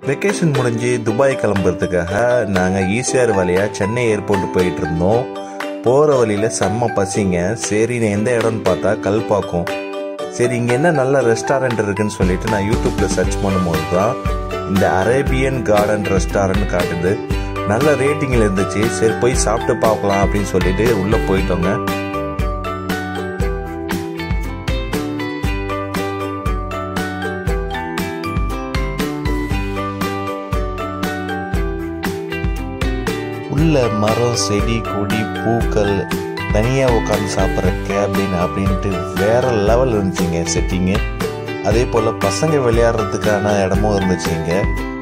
vacation முடிஞ்சு Dubai கிளம்புறதுக்காக நாங்கள் ECR வழியாக சென்னை ஏர்போர்ட் போயிட்டு இருந்தோம் போகிற வழியில் செம்ம பசிங்க சரின்னு எந்த இடம்னு பார்த்தா கல்பாக்கம் சரி இங்கே என்ன நல்ல ரெஸ்டாரண்ட் இருக்குன்னு சொல்லிட்டு நான் யூடியூப்பில் சர்ச் பண்ணும்போது தான் இந்த அரேபியன் கார்டன் ரெஸ்டாரண்ட் காட்டுது நல்ல ரேட்டிங்கில் இருந்துச்சு சரி போய் சாப்பிட்டு பார்க்கலாம் அப்படின்னு சொல்லிட்டு உள்ளே போயிட்டோங்க உள்ள மரம் செடி கொடி பூக்கள் தனியாக உட்காந்து சாப்பிட்ற கேபின் அப்படின்ட்டு வேற லெவல் இருந்துச்சுங்க செட்டிங்கு அதே போல் பசங்க விளையாடுறதுக்கான இடமும் இருந்துச்சுங்க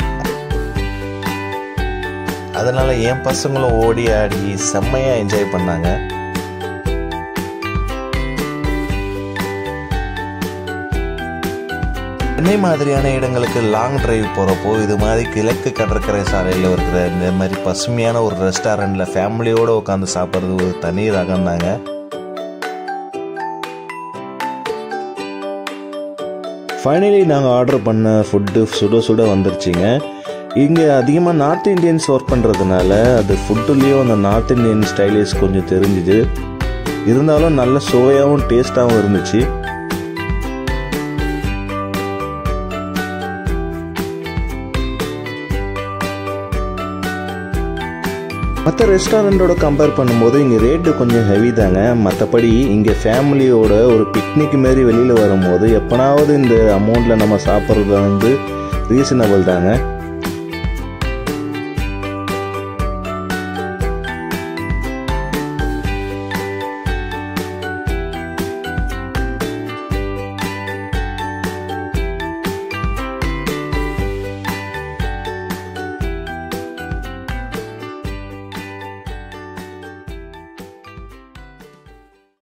அதனால என் பசங்களும் ஓடி ஆடி செம்மையாக என்ஜாய் பண்ணாங்க சென்னை மாதிரியான இடங்களுக்கு லாங் டிரைவ் போகிறப்போ இது மாதிரி கிழக்கு கடற்கரை சாலையில் இருக்கிற இந்த மாதிரி பசுமையான ஒரு ரெஸ்டாரண்ட்டில் ஃபேமிலியோடு உட்காந்து சாப்பிட்றது ஒரு தனி ரகம் தாங்க ஃபைனலி நாங்கள் ஆர்டர் பண்ண ஃபுட்டு சுட சுட வந்துருச்சுங்க இங்கே அதிகமாக நார்த் இந்தியன்ஸ் ஒர்க் பண்ணுறதுனால அது ஃபுட்டுலேயும் அந்த நார்த் இந்தியன் ஸ்டைலிஷ் கொஞ்சம் தெரிஞ்சுது இருந்தாலும் நல்ல சுவையாகவும் டேஸ்ட்டாகவும் இருந்துச்சு மற்ற ரெஸ்டாரண்ட்டோட கம்பேர் பண்ணும்போது இங்கே ரேட்டு கொஞ்சம் ஹெவி தாங்க மற்றபடி இங்கே ஃபேமிலியோட ஒரு பிக்னிக் மாரி வெளியில் வரும்போது எப்போனாவது இந்த அமௌண்ட்டில் நம்ம சாப்பிட்றது வந்து ரீசனபிள் தாங்க